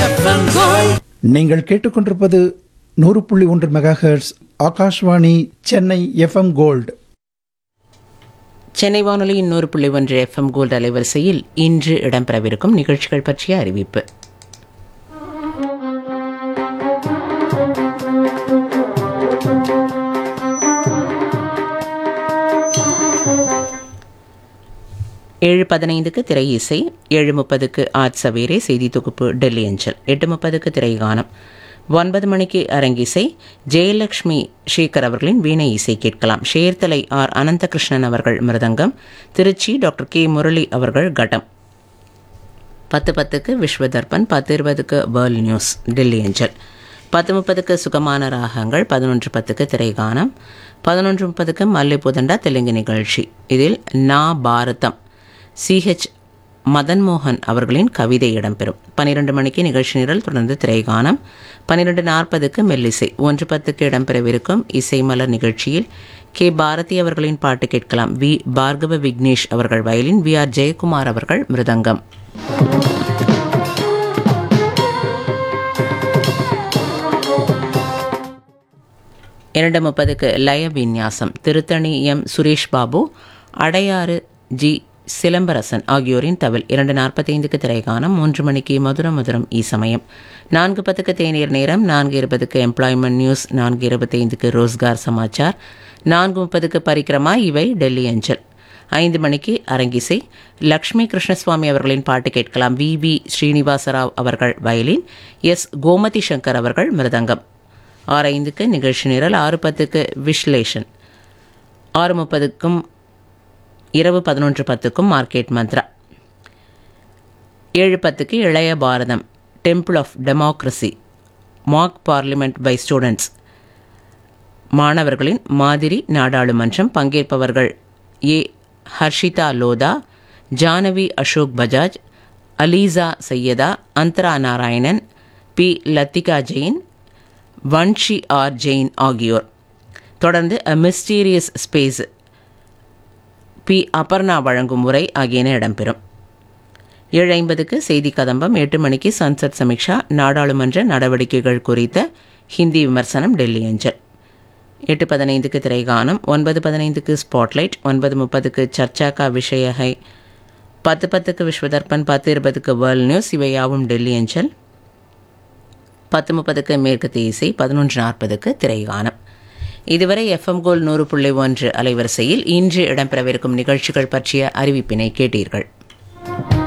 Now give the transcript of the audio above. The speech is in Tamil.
எஃப்எம் கோல்ட் நீங்கள் கேட்டுக்கொண்டிருப்பது நூறு புள்ளி ஒன்று megahertz Akashvani Chennai FM gold Chennai வானொலியின் நூறு புள்ளி ஒன்று எஃப்எம் கோல்டு அலைவரிசையில் இன்று இடம்பெறவிருக்கும் நிகழ்ச்சிகள் பற்றிய அறிவிப்பு ஏழு பதினைந்துக்கு திரை இசை ஏழு முப்பதுக்கு ஆட் சவேரே செய்தி தொகுப்பு டெல்லி அஞ்சல் எட்டு முப்பதுக்கு திரைகானம் ஒன்பது மணிக்கு அரங்கிசை ஜெயலட்சுமி சேகர் அவர்களின் வீணை இசை கேட்கலாம் ஷேர்தலை ஆர் அனந்தகிருஷ்ணன் அவர்கள் மிருதங்கம் திருச்சி டாக்டர் கே முரளி அவர்கள் கட்டம் பத்து பத்துக்கு விஸ்வ தர்பன் பத்து இருபதுக்கு வேர்ல்ட் நியூஸ் டெல்லி அஞ்சல் பத்து முப்பதுக்கு சுகமான ராகங்கள் பதினொன்று பத்துக்கு திரைகானம் பதினொன்று முப்பதுக்கு மல்லிபுதண்டா தெலுங்கு நிகழ்ச்சி இதில் நா பாரதம் சிஹெச் மதன்மோகன் அவர்களின் கவிதை இடம்பெறும் பன்னிரண்டு மணிக்கு நிகழ்ச்சி நிரல் தொடர்ந்து திரைகானம் பன்னிரெண்டு நாற்பதுக்கு மெல்லிசை ஒன்று பத்துக்கு இடம்பெறவிருக்கும் இசை மலர் நிகழ்ச்சியில் கே பாரதி அவர்களின் பாட்டு கேட்கலாம் வி பார்கவ விக்னேஷ் அவர்கள் வயலின் வி ஆர் ஜெயக்குமார் அவர்கள் மிருதங்கம் இரண்டு முப்பதுக்கு லய விந்யாசம் திருத்தணி எம் சுரேஷ் பாபு அடையாறு ஜி சிலம்பரசன் ஆகியோரின் தவில் இரண்டு நாற்பத்தைந்துக்கு திரைகானம் மூன்று மணிக்கு மதுர மதுரம் ஈ சமயம் நான்கு பத்துக்கு தேநீர் நேரம் நான்கு இருபதுக்கு எம்ப்ளாய்மெண்ட் நியூஸ் நான்கு இருபத்தைந்துக்கு ரோஸ்கார் சமாச்சார் நான்கு முப்பதுக்கு பரிக்கிரமா இவை டெல்லி அஞ்சல் ஐந்து மணிக்கு அரங்கிசை லக்ஷ்மி கிருஷ்ணசுவாமி அவர்களின் பாட்டு கேட்கலாம் வி வி ஸ்ரீனிவாசராவ் அவர்கள் வயலின் எஸ் கோமதி சங்கர் அவர்கள் மிருதங்கம் ஆறு ஐந்துக்கு நிகழ்ச்சி நிரல் ஆறு பத்துக்கு விஸ்லேஷன் ஆறு முப்பதுக்கும் இரவு பதினொன்று பத்துக்கும் மார்க்கெட் மந்த்ரா ஏழு பத்துக்கு இளைய பாரதம் temple of democracy mock parliament by students மாணவர்களின் மாதிரி நாடாளுமன்றம் பங்கேற்பவர்கள் A Harshita Lodha Janavi Ashok Bajaj Aleesa Syeda Antara Narayanan P Lathika Jain Vanshi R Jain ஆகியோர் தொடர்ந்து a mysterious space P Aparna வழங்கும் உரை ஆகியன இடம்பெறும் ஏழு ஐம்பதுக்கு செய்தி கதம்பம் எட்டு மணிக்கு சன்சத் சமீக்ஷா நாடாளுமன்ற நடவடிக்கைகள் குறித்த ஹிந்தி விமர்சனம் டெல்லி அஞ்சல் எட்டு பதினைந்துக்கு திரைகானம் ஒன்பது பதினைந்துக்கு ஸ்பாட்லைட் ஒன்பது முப்பதுக்கு சர்ச்சாக்கா விஷயகை பத்து பத்துக்கு விஸ்வதர்பன் பத்து இருபதுக்கு வேர்ல்ட் நியூஸ் இவையாவும் டெல்லி அஞ்சல் பத்து முப்பதுக்கு மேற்கத்திய இசை பதினொன்று நாற்பதுக்கு திரைகானம் இதுவரை எஃப்எம் கோல் நூறு புள்ளி ஒன்று அலைவரிசையில் இன்று இடம்பெறவிருக்கும் நிகழ்ச்சிகள் பற்றிய அறிவிப்பினை கேட்டீர்கள்